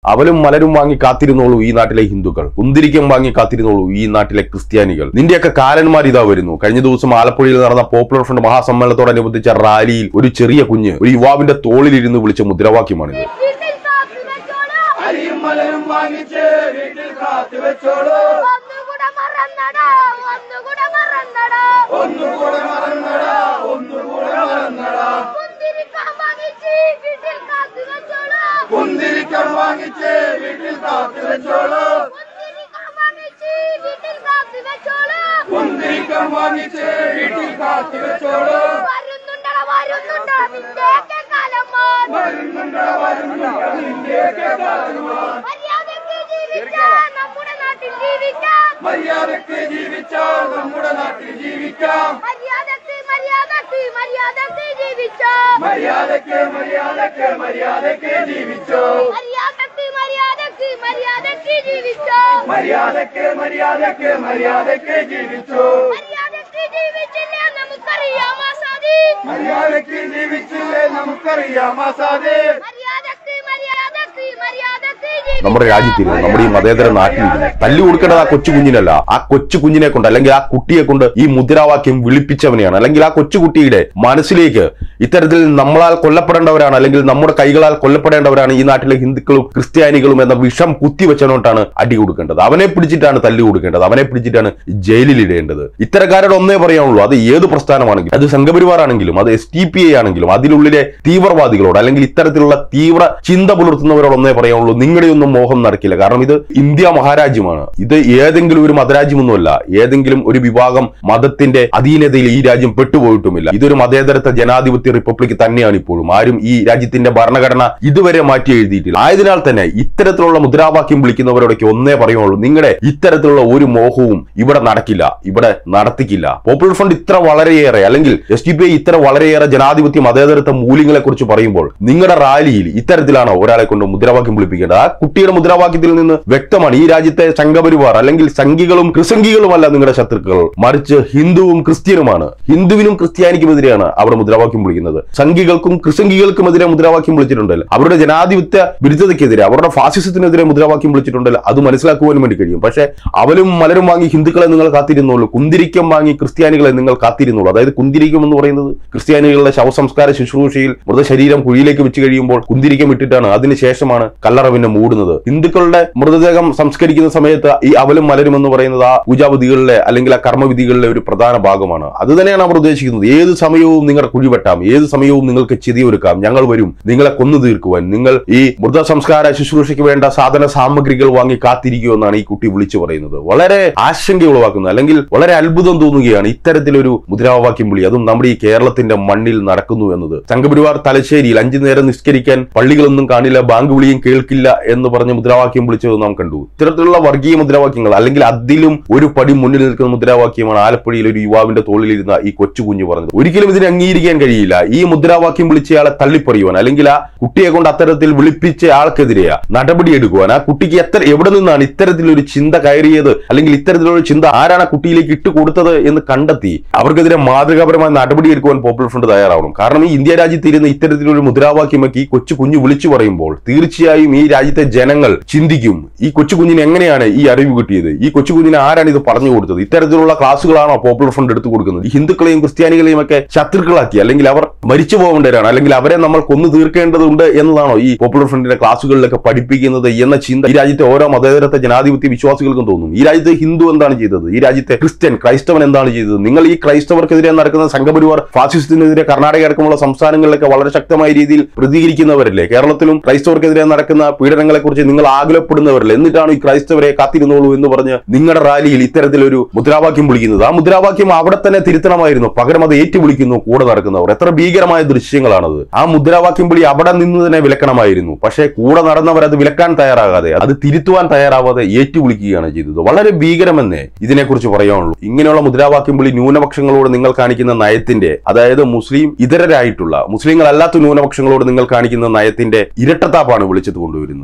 അവലും മലരും വാങ്ങി കാത്തിരുന്നോളൂ ഈ നാട്ടിലെ ഹിന്ദുക്കൾ കുന്തിരിക്കം വാങ്ങി കാത്തിരുന്നോളൂ ഈ നാട്ടിലെ ക്രിസ്ത്യാനികൾ നിന്റെയൊക്കെ കാലന്മാർ ഇതാ വരുന്നു കഴിഞ്ഞ ദിവസം ആലപ്പുഴയിൽ നടന്ന പോപ്പുലർ ഫ്രണ്ട് മഹാസമ്മേളനത്തോടനുബന്ധിച്ച റാലിയിൽ ഒരു ചെറിയ കുഞ്ഞ് ഒരു യുവാവിന്റെ തോളിലിരുന്ന് വിളിച്ച മുദ്രാവാക്യമാണിത് വീട്ടിൽ കാത്തു വെച്ചോളൂ അരിയും മലരും വാങ്ങിച്ച് വീട്ടിൽ കാത്തു വെച്ചോളൂ ഒന്നുകൂടെ മറന്നടാ ഒന്നുകൂടെ മറന്നടാ ഒന്നുകൂടെ മറന്നടാ ഒന്നുകൂടെ മറന്നടാ കുന്തിരിക്കാൻ വാങ്ങിച്ച് വീട്ടിൽ കാത്തു വെച്ചോളൂ കുന്തിരിക്കം വാങ്ങിച്ച് വീട്ടിൽ കാത്തു വെച്ചോളൂ കുന്തിരിക്കാൻ വാങ്ങിച്ച് വീട്ടിൽ കാത്തു വെച്ചോളൂ കുന്തിരിക്കം വാങ്ങിച്ച് വീട്ടിൽ കാത്തു വെച്ചോളൂ വരുന്നുണ്ടടാ വരുന്നുണ്ടടാ നിന്റെയൊക്കെ കാലമാൻ വരുന്നുണ്ടോ വരുന്നുണ്ടോ നിന്റെയൊക്കെ കാലമാ മര്യാദയ്ക്ക് ജീവിക്കാൻ നമ്മുടെ നാട്ടിൽ ജീവിക്കാം മര്യാദക്ക് ജീവിച്ചാൽ നമ്മുടെ നാട്ടിൽ ജീവിക്കാം മര്യാദക്ക് മര്യാദക്ക് മര്യാദക്ക് ജീവിക്കാം മര്യാദക്ക് മര്യാദക്ക് മര്യാദക്ക് ജീവിച്ചോ മര്യാദക്ക് മര്യാദക്ക് മര്യാദക്ക് ജീവിക്കാം മര്യാദക്ക് മര്യാദക്ക് മര്യാദക്ക് ജീവിച്ചോ മര്യാദക്ക് ജീവിച്ചില്ലേ നമുക്കറിയാം ആസാദി മര്യാദക്ക് ജീവിച്ചില്ലേ നമുക്കറിയാം ആസാദേ മര്യാദക്ക് മര്യാദക്ക് മര്യാദക്ക് ജീവിക്കാം നമ്മുടെ രാജ്യത്തിരുന്ന് നമ്മുടെ ഈ മതേതര നാട്ടിലിരുന്ന് തല്ലി കൊടുക്കേണ്ടത് ആ കൊച്ചു കുഞ്ഞിനല്ല ആ കൊച്ചു കുഞ്ഞിനെ കൊണ്ട് അല്ലെങ്കിൽ ആ കുട്ടിയെ കൊണ്ട് ഈ മുദ്രാവാക്യം വിളിപ്പിച്ചവനെയാണ് അല്ലെങ്കിൽ ആ കൊച്ചു കുട്ടിയുടെ മനസ്സിലേക്ക് ഇത്തരത്തിൽ നമ്മളാൽ കൊല്ലപ്പെടേണ്ടവരാണ് അല്ലെങ്കിൽ നമ്മുടെ കൈകളാൽ കൊല്ലപ്പെടേണ്ടവരാണ് ഈ നാട്ടിലെ ഹിന്ദുക്കളും ക്രിസ്ത്യാനികളും എന്ന വിഷം കുത്തിവെച്ചനോട്ടാണ് അടി കൊടുക്കേണ്ടത് അവനെ പിടിച്ചിട്ടാണ് തല്ലി കൊടുക്കേണ്ടത് അവനെ പിടിച്ചിട്ടാണ് ജയിലിൽ ഇടേണ്ടത് ഇത്തരക്കാരോട് ഒന്നേ പറയാനുള്ളൂ അത് ഏത് പ്രസ്ഥാനമാണെങ്കിലും അത് സംഘപരിവാറാണെങ്കിലും അത് എസ് ടി പി ഐ ആണെങ്കിലും അതിലുള്ളിലെ തീവ്രവാദികളോട് അല്ലെങ്കിൽ ഇത്തരത്തിലുള്ള തീവ്ര ചിന്ത പുലർത്തുന്നവരോട് ഒന്നേ പറയാനുള്ളൂ നിങ്ങളുടെയൊന്നും മോഹം നടക്കില്ല കാരണം ഇത് ഇന്ത്യ മഹാരാജ്യമാണ് ഇത് ഏതെങ്കിലും ഒരു മതരാജ്യമൊന്നുമല്ല ഏതെങ്കിലും ഒരു വിഭാഗം മതത്തിന്റെ അധീനതയിൽ ഈ രാജ്യം പെട്ടുപോയിട്ടുമില്ല ഇതൊരു മതേതരത്വ ജനാധിപത്യ റിപ്പബ്ലിക് തന്നെയാണ് ഇപ്പോഴും ആരും ഈ രാജ്യത്തിന്റെ ഭരണഘടന ഇതുവരെ മാറ്റി എഴുതിയിട്ടില്ല ആയതിനാൽ തന്നെ ഇത്തരത്തിലുള്ള മുദ്രാവാക്യം വിളിക്കുന്നവരോടൊക്കെ ഒന്നേ പറയുള്ളൂ നിങ്ങളുടെ ഇത്തരത്തിലുള്ള ഒരു മോഹവും ഇവിടെ നടക്കില്ല ഇവിടെ നടത്തിക്കില്ല പോപ്പുലർ ഫ്രണ്ട് ഇത്ര വളരെയേറെ അല്ലെങ്കിൽ എസ് ഡി പി ഐ ഇത്ര വളരെയേറെ ജനാധിപത്യ മതേതരത്വ മൂല്യങ്ങളെ കുറിച്ച് പറയുമ്പോൾ നിങ്ങളുടെ റാലിയിൽ ഇത്തരത്തിലാണോ ഒരാളെ കൊണ്ട് മുദ്രാവാക്യം വിളിപ്പിക്കേണ്ടത് ആ കുട്ടിയുടെ മുദ്രാവാക്യത്തിൽ നിന്ന് വ്യക്തമാണ് ഈ രാജ്യത്തെ സംഘപരിവാർ അല്ലെങ്കിൽ സംഘികളും ക്രിസംഘികളുമല്ല നിങ്ങളുടെ ശത്രുക്കൾ മറിച്ച് ഹിന്ദുവും ക്രിസ്ത്യനുമാണ് ഹിന്ദുവിനും ക്രിസ്ത്യാനിക്കുമെതിരെയാണ് അവർ മുദ്രാവാക്യം വിളിക്കുന്നത് സംഘികൾക്കും ക്രിസംഘികൾക്കുമെതിരെ മുദ്രാവാക്യം വിളിച്ചിട്ടുണ്ടല്ലോ അവരുടെ ജനാധിപത്യ വിരുദ്ധതയ്ക്കെതിരെ അവരുടെ ഫാസിസത്തിനെതിരെ മുദ്രാവാക്യം വിളിച്ചിട്ടുണ്ടല്ലോ അത് മനസ്സിലാക്കുവാൻ വേണ്ടി കഴിയും പക്ഷേ അവലും മലരും വാങ്ങി ഹിന്ദുക്കളെ നിങ്ങൾ കാത്തിരുന്നുള്ളൂ കുന്തിരിക്കം വാങ്ങി ക്രിസ്ത്യാനികളെ നിങ്ങൾ കാത്തിരുന്നുള്ളൂ അതായത് കുന്തിരിക്കം എന്ന് പറയുന്നത് ക്രിസ്ത്യാനികളുടെ ശവസംസ്കാര ശുശ്രൂഷയിൽ മൃതശരീരം കുഴിയിലേക്ക് വെച്ച് കഴിയുമ്പോൾ കുന്തിരിക്കം ഇട്ടിട്ടാണ് അതിനുശേഷമാണ് കല്ലറ പിന്നെ മൂടുന്നത് ഹിന്ദുക്കളുടെ മൃതദേഹം സംസ്കരിക്കുന്ന സമയത്ത് ഈ അവലും മലരും എന്ന് പറയുന്നത് ആ പൂജാവിധികളിലെ അല്ലെങ്കിൽ ആ കർമ്മവിധികളിലെ ഒരു പ്രധാന ഭാഗമാണ് അത് തന്നെയാണ് അവർ ഉദ്ദേശിക്കുന്നത് ഏത് സമയവും നിങ്ങളുടെ കുഴി വെട്ടാം ഏത് സമയവും നിങ്ങൾക്ക് ചിതിയൊരുക്കാം ഞങ്ങൾ വരും നിങ്ങളെ കൊന്നു തീർക്കുവാൻ നിങ്ങൾ ഈ മൃത സംസ്കാര ശുശ്രൂഷയ്ക്ക് വേണ്ട സാധന സാമഗ്രികൾ വാങ്ങി കാത്തിരിക്കുമെന്നാണ് ഈ കുട്ടി വിളിച്ചു പറയുന്നത് വളരെ ആശങ്ക ഉളവാക്കുന്നത് അല്ലെങ്കിൽ വളരെ അത്ഭുതം തോന്നുകയാണ് ഇത്തരത്തിലൊരു മുദ്രാവാക്യം വിളി അതും നമ്മുടെ ഈ കേരളത്തിന്റെ മണ്ണിൽ നടക്കുന്നു എന്നത് സംഘപരിവാർ തലശ്ശേരിയിൽ അഞ്ചു നേരം നിസ്കരിക്കാൻ പള്ളികളൊന്നും കാണില്ല ബാങ്ക് വിളിയും കേൾക്കില്ല എന്ന് പറഞ്ഞ് മുദ്രാവാക്യം വിളിച്ചത് നാം കണ്ടു ഇത്തരത്തിലുള്ള വർഗീയ മുദ്രാവാക്യങ്ങൾ അല്ലെങ്കിൽ അതിലും ഒരു പടി മുന്നിൽ നിൽക്കുന്ന മുദ്രാവാക്യമാണ് ആലപ്പുഴയിൽ ഒരു യുവാവിന്റെ തോളിലിരുന്ന ഈ കൊച്ചു കുഞ്ഞു പറഞ്ഞത് ഒരിക്കലും ഇതിനെ അംഗീകരിക്കാൻ കഴിയില്ല ഈ മുദ്രാവാക്യം വിളിച്ചയാളെ തള്ളിപ്പറയുവാൻ അല്ലെങ്കിൽ ആ കുട്ടിയെ കൊണ്ട് അത്തരത്തിൽ വിളിപ്പിച്ച ആൾക്കെതിരെയാ നടപടി എടുക്കുവാൻ ആ കുട്ടിക്ക് എത്ര എവിടെ നിന്നാണ് ഇത്തരത്തിലൊരു ചിന്ത കയറിയത് അല്ലെങ്കിൽ ഇത്തരത്തിലുള്ള ചിന്ത ആരാണ് ആ കുട്ടിയിലേക്ക് ഇട്ട് കൊടുത്തത് എന്ന് കണ്ടെത്തി അവർക്കെതിരെ മാതൃകാപരമായ നടപടി എടുക്കുവാൻ പോപ്പുലർ ഫ്രണ്ട് തയ്യാറാവണം കാരണം ഈ ഇന്ത്യ രാജ്യത്ത് ഇരുന്ന് ഇത്തരത്തിലൊരു മുദ്രാവാക്യമൊക്കെ ഈ കൊച്ചു കുഞ്ഞു വിളിച്ചു പറയുമ്പോൾ തീർച്ചയായും ഈ രാജ്യത്തെ ജനങ്ങൾ ചിന്തിക്കും ഈ കൊച്ചു കുഞ്ഞിന് എങ്ങനെയാണ് ഈ അറിവ് കിട്ടിയത് ഈ കൊച്ചു കുഞ്ഞിന് ആരാണ് ഇത് പറഞ്ഞു കൊടുത്തത് ഇത്തരത്തിലുള്ള ക്ലാസ്സുകളാണോ പോപ്പുലർ ഫ്രണ്ട് എടുത്തു കൊടുക്കുന്നത് ഈ ഹിന്ദുക്കളെയും ക്രിസ്ത്യാനികളെയും ഒക്കെ ശത്രുക്കളാക്കി അല്ലെങ്കിൽ അവർ മരിച്ചു പോകേണ്ടവരാണ് അല്ലെങ്കിൽ അവരെ നമ്മൾ കൊന്നു തീർക്കേണ്ടതുണ്ട് എന്നതാണോ ഈ പോപ്പുലർ ഫ്രണ്ടിന്റെ ക്ലാസ്സുകളിലൊക്കെ പഠിപ്പിക്കുന്നത് എന്ന ചിന്ത ഈ രാജ്യത്തെ ഓരോ മതേതരത്തെ ജനാധിപത്യ വിശ്വാസികൾക്കും തോന്നും ഈ രാജ്യത്തെ ഹിന്ദു എന്താണ് ചെയ്തത് ഈ രാജ്യത്തെ ക്രിസ്ത്യൻ ക്രൈസ്തവൻ എന്താണ് ചെയ്തത് നിങ്ങൾ ഈ ക്രൈസ്തവർക്കെതിരെ നടക്കുന്ന സംഘപരിവാർ ഫാസിസത്തിനെതിരെ കർണാടക അടക്കമുള്ള സംസ്ഥാനങ്ങളിലൊക്കെ വളരെ ശക്തമായ രീതിയിൽ പ്രതികരിക്കുന്നവരല്ലേ കേരളത്തിലും ക്രൈസ്തവർക്കെതിരെ നടക്കുന്ന പീഡനങ്ങളെ കുറിച്ച് നിങ്ങൾ ആകുലപ്പെടുന്നവരല്ലേ എന്നിട്ടാണ് ഈ ക്രൈസ്തവരെ കാത്തിരുന്നോളൂ എന്ന് പറഞ്ഞ് നിങ്ങളുടെ റാലിയിൽ ഇത്തരത്തിലൊരു മുദ്രാവാക്യം വിളിക്കുന്നത് ആ മുദ്രാവാക്യം അവിടെ തന്നെ തിരുത്തണമായിരുന്നു പകരം അത് ഏറ്റുവിളിക്കുന്നു കൂടെ നടക്കുന്നവർ എത്ര ഭീകരമായ ദൃശ്യങ്ങളാണത് ആ മുദ്രാവാക്യം വിളി അവിടെ നിന്ന് തന്നെ വിലക്കണമായിരുന്നു പക്ഷേ കൂടെ നടന്നവർ അത് വിലക്കാൻ തയ്യാറാകാതെ അത് തിരുത്തുവാൻ തയ്യാറാവാതെ ഏറ്റുവിളിക്കുകയാണ് ചെയ്തത് വളരെ ഭീകരമെന്നേ ഇതിനെക്കുറിച്ച് പറയാനുള്ളൂ ഇങ്ങനെയുള്ള മുദ്രാവാക്യം വിളി ന്യൂനപക്ഷങ്ങളോട് നിങ്ങൾ കാണിക്കുന്ന നയത്തിന്റെ അതായത് മുസ്ലിം ഇതരരായിട്ടുള്ള മുസ്ലിങ്ങൾ അല്ലാത്ത ന്യൂനപക്ഷങ്ങളോട് നിങ്ങൾ കാണിക്കുന്ന നയത്തിന്റെ ഇരട്ടത്താപ്പാണ് വിളിച്ചത് കൊണ്ടുവരുന്നത് നിങ്ങൾ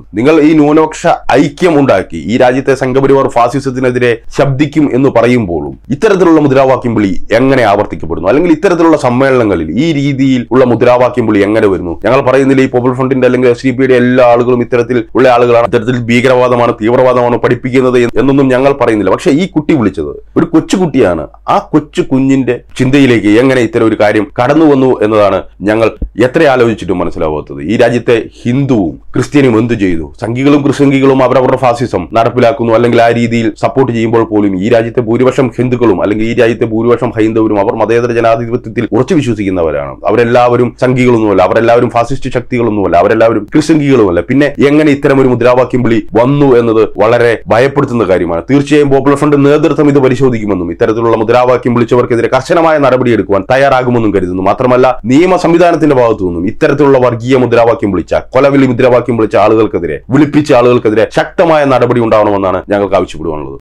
ഈ ന്യൂനപക്ഷ ഐക്യം ഉണ്ടാക്കി ഈ രാജ്യത്തെ സംഘപരിവാർ ഫാസിസത്തിനെതിരെ ശബ്ദിക്കും എന്ന് പറയുമ്പോഴും ഇത്തരത്തിലുള്ള മുദ്രാവാക്യം വിളി എങ്ങനെ ആവർത്തിക്കപ്പെടുന്നു അല്ലെങ്കിൽ ഇത്തരത്തിലുള്ള സമ്മേളനങ്ങളിൽ ഈ രീതിയിൽ ഉള്ള മുദ്രാവാക്യം വിളി എങ്ങനെ വരുന്നു ഞങ്ങൾ പറയുന്നില്ല ഈ പോപ്പുലർ ഫ്രണ്ടിന്റെ അല്ലെങ്കിൽ എസ് ഡി പിയുടെ എല്ലാ ആളുകളും ഇത്തരത്തിൽ ഉള്ള ആളുകളാണ് ഇത്തരത്തിൽ ഭീകരവാദമാണ് തീവ്രവാദമാണ് പഠിപ്പിക്കുന്നത് എന്നൊന്നും ഞങ്ങൾ പറയുന്നില്ല പക്ഷെ ഈ കുട്ടി വിളിച്ചത് ഒരു കൊച്ചുകുട്ടിയാണ് ആ കൊച്ചു കുഞ്ഞിന്റെ ചിന്തയിലേക്ക് എങ്ങനെ ഇത്തരം ഒരു കാര്യം കടന്നു വന്നു എന്നതാണ് ഞങ്ങൾ എത്ര ആലോചിച്ചിട്ടും മനസ്സിലാവാത്തത് ഈ രാജ്യത്തെ ഹിന്ദുവും ക്രിസ്ത്യനും എന്തു ചെയ്തു സംഘികളും ക്രിസ്തംഗികളും അവരവരുടെ ഫാസിസം നടപ്പിലാക്കുന്നു അല്ലെങ്കിൽ ആ രീതിയിൽ സപ്പോർട്ട് ചെയ്യുമ്പോൾ പോലും ഈ രാജ്യത്തെ ഭൂരിപക്ഷം ഹിന്ദുക്കളും അല്ലെങ്കിൽ ഈ രാജ്യത്തെ ഭൂരിപക്ഷം ഹൈന്ദവരും അവർ മതേതര ജനാധിപത്യത്തിൽ ഉറച്ചു വിശ്വസിക്കുന്നവരാണ് അവരെല്ലാവരും സംഘികളൊന്നുമല്ല അവരെല്ലാവരും ഫാസിസ്റ്റ് ശക്തികളൊന്നുമല്ല അവരെല്ലാവരും ക്രിസ്തംഗികളുമല്ല പിന്നെ എങ്ങനെ ഇത്തരം ഒരു മുദ്രാവാക്യം വിളി വന്നു എന്നത് വളരെ ഭയപ്പെടുത്തുന്ന കാര്യമാണ് തീർച്ചയായും പോപ്പുലർ ഫ്രണ്ട് നേതൃത്വം ഇത് പരിശോധിക്കുമെന്നും ഇത്തരത്തിലുള്ള മുദ്രാവാക്യം വിളിച്ചവർക്കെതിരെ കർശനമായ നടപടിയെടുക്കുവാൻ തയ്യാറാകുമെന്നും കരുതുന്നു മാത്രമല്ല നിയമ സംവിധാനത്തിന്റെ ഭാഗത്തു നിന്നും ഇത്തരത്തിലുള്ള വർഗീയ മുദ്രാവാക്യം വിളിച്ച കൊലവിളി മുദ്രാവാക്യം വിളിച്ച ആളുകൾക്കെതിരെ വിളിപ്പിച്ച ആളുകൾക്കെതിരെ ശക്തമായ നടപടി ഉണ്ടാവണമെന്നാണ് ഞങ്ങൾക്ക് ആവശ്യപ്പെടുവാനുള്ളത്